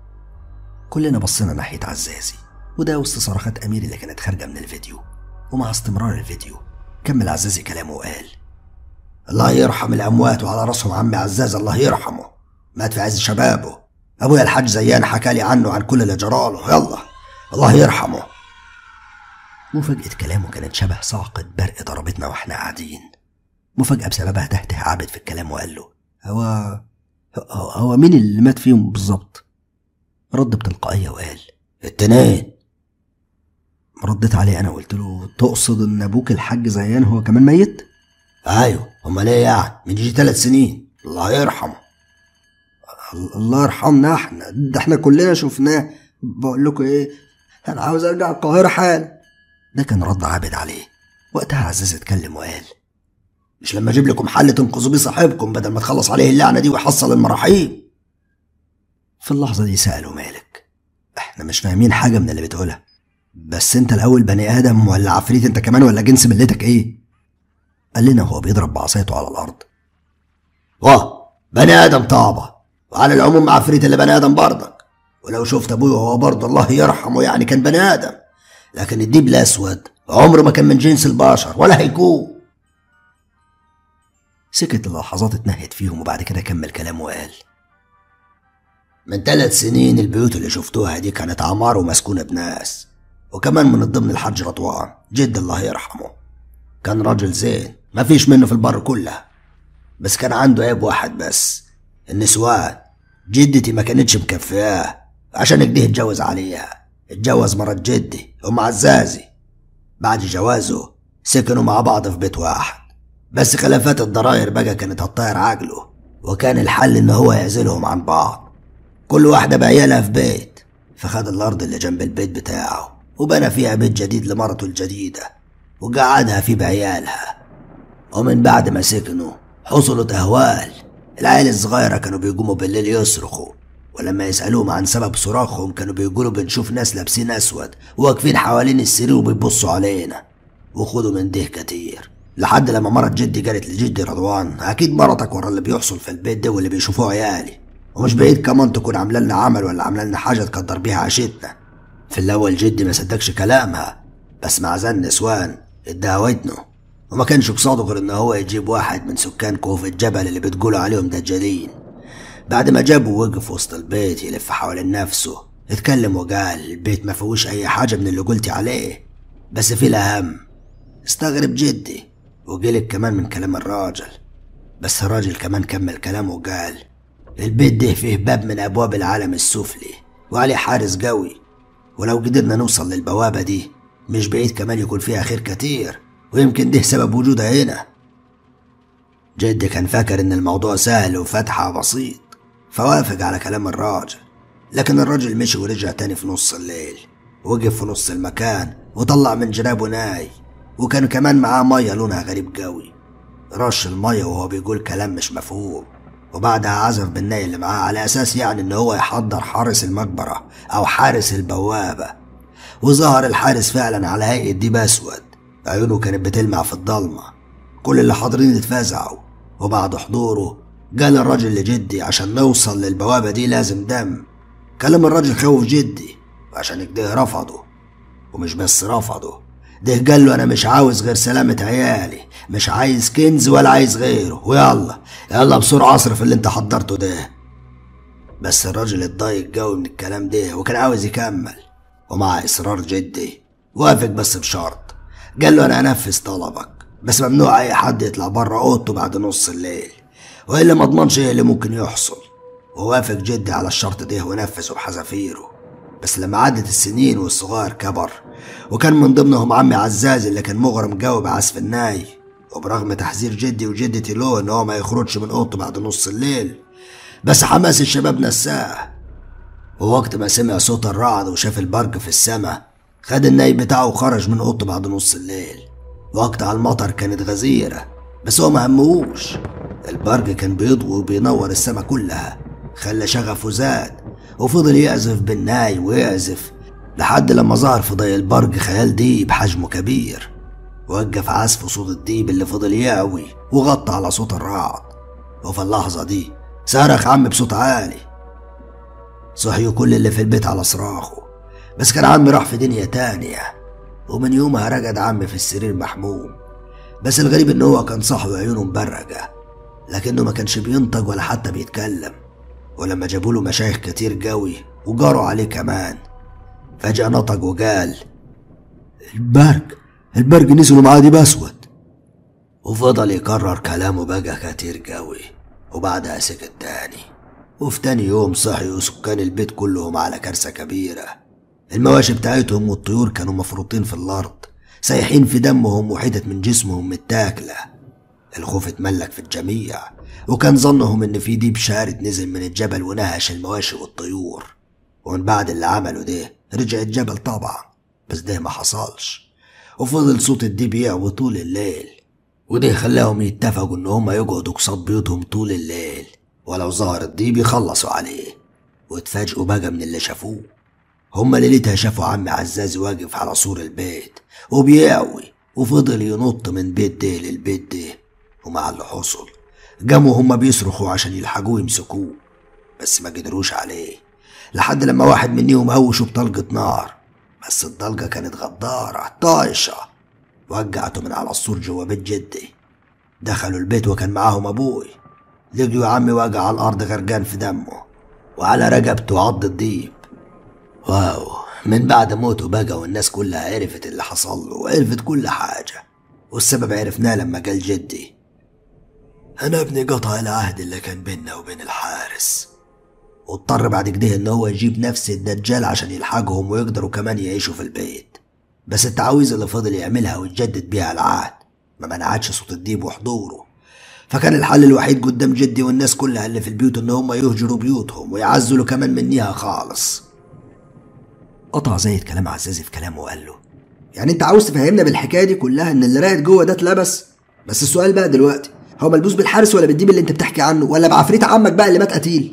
كلنا بصينا ناحية عزازي وده وسط صرخات أمير اللي كانت خارجة من الفيديو ومع استمرار الفيديو كمل عزازي كلامه وقال الله يرحم الأموات وعلى راسهم عمي عزاز الله يرحمه مات في عز شبابه أبويا الحاج زيان حكى لي عنه عن كل اللي جراله يلا الله يرحمه مفاجأة كلامه كانت شبه صاعقة برق ضربتنا واحنا قاعدين مفاجأة بسببها تهته عابد في الكلام وقال له هو هو- هو مين اللي مات فيهم بالظبط؟ رد بتلقائية وقال التنين رديت عليه انا وقلت له تقصد ان ابوك الحاج زيان هو كمان ميت؟ ايوه امال ايه يعني؟ من يجي ثلاث سنين الله يرحمه الله يرحمنا احنا ده احنا كلنا شفناه بقول لكم ايه انا عاوز ارجع القاهره حالا ده كان رد عابد عليه وقتها عزيز اتكلم وقال مش لما اجيب لكم حل تنقذوا بيه صاحبكم بدل ما تخلص عليه اللعنه دي ويحصل المراحيم في اللحظه دي سالوا مالك احنا مش فاهمين حاجه من اللي بتقولها بس انت الاول بني ادم ولا عفريت انت كمان ولا جنس ملتك ايه قال لنا وهو بيضرب بعصايته على الارض واه بني ادم طابع وعلى العموم عفريت اللي بني ادم برضك ولو شفت ابوي وهو برضه الله يرحمه يعني كان بني ادم لكن الديب الاسود عمره ما كان من جنس البشر ولا هيكون سكت اللحظات اتنهت فيهم وبعد كده كمل كلامه وقال من ثلاث سنين البيوت اللي شفتوها دي كانت عمار ومسكونة بناس وكمان من ضمن الحاج رضوان جد الله يرحمه كان راجل زين ما فيش منه في البر كلها بس كان عنده عيب واحد بس النسوان جدتي ما كانتش مكفياه عشان كده اتجوز عليها اتجوز مرات جدي ام عزازي بعد جوازه سكنوا مع بعض في بيت واحد بس خلافات الضراير بقى كانت هتطير عقله وكان الحل ان هو يعزلهم عن بعض كل واحدة بعيالها في بيت فخد الأرض اللي جنب البيت بتاعه وبنى فيها بيت جديد لمرته الجديدة وقعدها فيه بعيالها ومن بعد ما سكنوا حصلت أهوال العيال الصغيرة كانوا بيقوموا بالليل يصرخوا ولما يسألوهم عن سبب صراخهم كانوا بيقولوا بنشوف ناس لابسين أسود واقفين حوالين السرير وبيبصوا علينا وخدوا من ده كتير لحد لما مرت جدي قالت لجدي رضوان أكيد مرتك ورا اللي بيحصل في البيت ده واللي بيشوفوه عيالي ومش بعيد كمان تكون عامله لنا عمل ولا عامله لنا حاجه تقدر بيها عيشتنا في الاول جدي ما صدقش كلامها بس مع زن نسوان اداها ودنه وما كانش قصاده غير ان هو يجيب واحد من سكان كوف الجبل اللي بتقولوا عليهم دجالين بعد ما جابه وقف وسط البيت يلف حوالين نفسه اتكلم وقال البيت ما فيهوش اي حاجه من اللي قلتي عليه بس في الاهم استغرب جدي وقلق كمان من كلام الراجل بس الراجل كمان كمل كلامه وقال البيت ده فيه باب من أبواب العالم السفلي وعليه حارس قوي ولو قدرنا نوصل للبوابة دي مش بعيد كمان يكون فيها خير كتير ويمكن ده سبب وجودها هنا جدي كان فاكر إن الموضوع سهل وفتحة بسيط فوافق على كلام الراجل لكن الراجل مشي ورجع تاني في نص الليل وقف في نص المكان وطلع من جرابه ناي وكان كمان معاه مية لونها غريب قوي رش المية وهو بيقول كلام مش مفهوم وبعدها عزف بالناي اللي معاه على أساس يعني إن هو يحضر حارس المقبرة أو حارس البوابة وظهر الحارس فعلا على هيئة ديب أسود عيونه كانت بتلمع في الضلمة كل اللي حاضرين اتفزعوا وبعد حضوره قال الراجل لجدي عشان نوصل للبوابة دي لازم دم كلام الراجل خوف جدي وعشان كده رفضه ومش بس رفضه ده قال له انا مش عاوز غير سلامة عيالي مش عايز كنز ولا عايز غيره ويلا يلا بسرعة اصرف اللي انت حضرته ده بس الراجل اتضايق قوي من الكلام ده وكان عاوز يكمل ومع اصرار جدي وافق بس بشرط قال له انا انفذ طلبك بس ممنوع اي حد يطلع بره اوضته بعد نص الليل والا ما اضمنش ايه اللي ممكن يحصل ووافق جدي على الشرط ده ونفذه بحذافيره بس لما عدت السنين والصغار كبر وكان من ضمنهم عمي عزاز اللي كان مغرم قوي بعزف الناي وبرغم تحذير جدي وجدتي له ان هو ما يخرجش من اوضته بعد نص الليل بس حماس الشباب نساه ووقت ما سمع صوت الرعد وشاف البرق في السماء خد الناي بتاعه وخرج من اوضته بعد نص الليل وقتها المطر كانت غزيرة بس هو ما همهوش البرق كان بيضوي وبينور السما كلها خلى شغفه زاد وفضل يعزف بالناي ويعزف لحد لما ظهر في ضي البرج خيال ديب حجمه كبير وقف عزف صوت الديب اللي فضل يعوي وغطى على صوت الرعد وفي اللحظة دي صرخ عمي بصوت عالي صحيوا كل اللي في البيت على صراخه بس كان عمي راح في دنيا تانية ومن يومها رقد عمي في السرير محموم بس الغريب ان هو كان صاحب عيونه مبرجة لكنه ما كانش بينطق ولا حتى بيتكلم ولما جابوا له مشايخ كتير قوي وجاروا عليه كمان فجأة نطق وقال البرج البرج نزلوا معاه دي بسود وفضل يكرر كلامه بقى كتير قوي وبعدها سكت تاني وفي تاني يوم صحيوا سكان البيت كلهم على كارثة كبيرة المواشي بتاعتهم والطيور كانوا مفروطين في الأرض سايحين في دمهم وحتت من جسمهم متاكلة الخوف اتملك في الجميع وكان ظنهم إن في ديب شارد نزل من الجبل ونهش المواشي والطيور ومن بعد اللي عمله ده رجع الجبل طبعا بس ده ما حصلش وفضل صوت الديب يعوي طول الليل وده خلاهم يتفقوا ان هما يقعدوا قصاد بيوتهم طول الليل ولو ظهر الديب يخلصوا عليه واتفاجئوا بقى من اللي شافوه هما ليلتها شافوا عم عزاز واقف على سور البيت وبيعوي وفضل ينط من بيت ده للبيت ده ومع اللي حصل قاموا هما بيصرخوا عشان يلحقوه يمسكوه بس ما قدروش عليه لحد لما واحد منيهم هوشه بطلقة نار بس الضلقة كانت غدارة طايشة وقعته من على السور جوا بيت جدي دخلوا البيت وكان معاهم ابوي لقيوا عمي واقع على الارض غرقان في دمه وعلى رقبته عض الديب واو من بعد موته بقى والناس كلها عرفت اللي حصل له وعرفت كل حاجة والسبب عرفناه لما قال جدي أنا ابني قطع العهد اللي كان بيننا وبين الحارس واضطر بعد كده ان هو يجيب نفس الدجال عشان يلحقهم ويقدروا كمان يعيشوا في البيت بس التعاويذ اللي فضل يعملها ويجدد بيها العهد ما منعتش صوت الديب وحضوره فكان الحل الوحيد قدام جدي والناس كلها اللي في البيوت ان هم يهجروا بيوتهم ويعزلوا كمان منيها خالص قطع زايد كلام عزازي في كلامه وقال له يعني انت عاوز تفهمنا بالحكايه دي كلها ان اللي راقد جوه ده اتلبس بس السؤال بقى دلوقتي هو ملبوس بالحارس ولا بالديب اللي انت بتحكي عنه ولا بعفريت عمك بقى اللي مات قتيل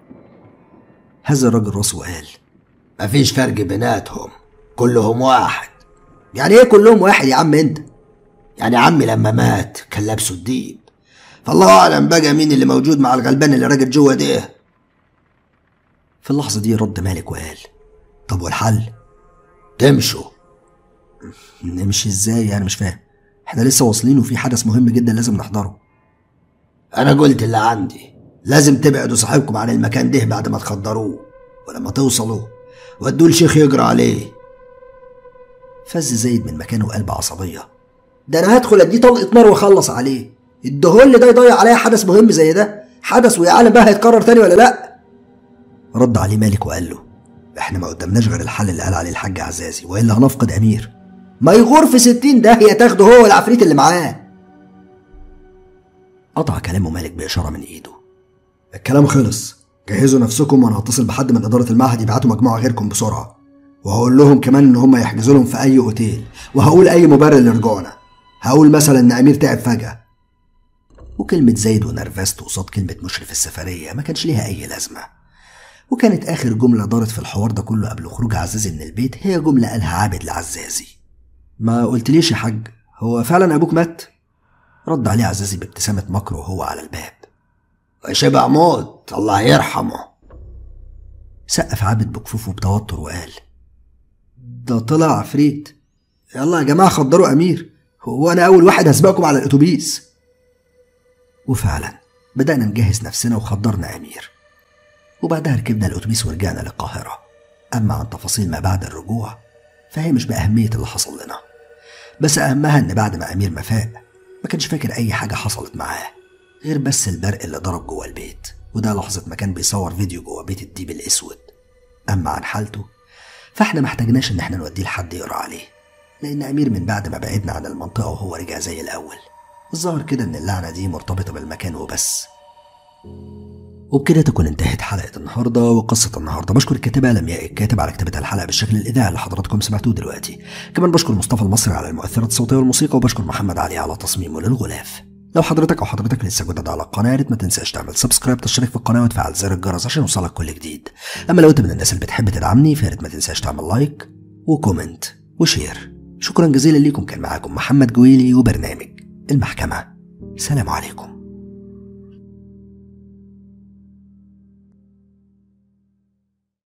هز الراجل راسه وقال مفيش فرق بيناتهم كلهم واحد يعني ايه كلهم واحد يا عم انت يعني عمي لما مات كان لابسه الديب فالله اعلم بقى مين اللي موجود مع الغلبان اللي راجل جوه ده في اللحظه دي رد مالك وقال طب والحل تمشوا نمشي ازاي يعني مش فاهم احنا لسه واصلين وفي حدث مهم جدا لازم نحضره انا قلت اللي عندي لازم تبعدوا صاحبكم عن المكان ده بعد ما تخدروه ولما توصلوا ودوا الشيخ يجرى عليه فز زايد من مكانه قلب عصبيه ده انا هدخل اديه طلقه نار واخلص عليه الدهول ده يضيع عليا حدث مهم زي ده حدث ويا عالم بقى هيتكرر تاني ولا لا رد عليه مالك وقال له احنا ما قدامناش غير الحل اللي قال عليه الحاج عزازي والا هنفقد امير ما يغور في ستين داهيه تاخده هو والعفريت اللي معاه قطع كلامه مالك باشاره من ايده الكلام خلص جهزوا نفسكم وانا هتصل بحد من اداره المعهد يبعتوا مجموعه غيركم بسرعه وهقول لهم كمان ان هم يحجزوا لهم في اي اوتيل وهقول اي مبرر لرجوعنا هقول مثلا ان امير تعب فجاه وكلمة زايد ونرفزته قصاد كلمة مشرف السفرية ما كانش ليها أي لازمة وكانت آخر جملة دارت في الحوار ده كله قبل خروج عزازي من البيت هي جملة قالها عابد لعزازي ما قلتليش يا حاج هو فعلا أبوك مات؟ رد عليه عزازي بابتسامة مكر وهو على الباب وشبع موت الله يرحمه سقف عابد بكفوفه بتوتر وقال ده طلع عفريت يلا يا جماعه خدروا امير هو انا اول واحد هسبقكم على الاتوبيس وفعلا بدأنا نجهز نفسنا وخدرنا أمير وبعدها ركبنا الأتوبيس ورجعنا للقاهرة أما عن تفاصيل ما بعد الرجوع فهي مش بأهمية اللي حصل لنا بس أهمها إن بعد ما أمير ما فاق ما كانش فاكر أي حاجة حصلت معاه غير بس البرق اللي ضرب جوه البيت وده لحظة ما كان بيصور فيديو جوه بيت الديب الأسود أما عن حالته فاحنا محتاجناش إن احنا نوديه لحد يقرا عليه لأن أمير من بعد ما بعدنا عن المنطقة وهو رجع زي الأول الظاهر كده إن اللعنة دي مرتبطة بالمكان وبس وبكده تكون انتهت حلقة النهاردة وقصة النهاردة بشكر الكاتبة لمياء الكاتب على كتابة الحلقة بالشكل الإذاعي اللي حضراتكم سمعتوه دلوقتي كمان بشكر مصطفى المصري على المؤثرات الصوتية والموسيقى وبشكر محمد علي على تصميمه للغلاف لو حضرتك او حضرتك لسه جديد على القناه يا ريت ما تنساش تعمل سبسكرايب تشترك في القناه وتفعل زر الجرس عشان يوصلك كل جديد اما لو انت من الناس اللي بتحب تدعمني فيا ريت ما تنساش تعمل لايك وكومنت وشير شكرا جزيلا ليكم كان معاكم محمد جويلي وبرنامج المحكمه سلام عليكم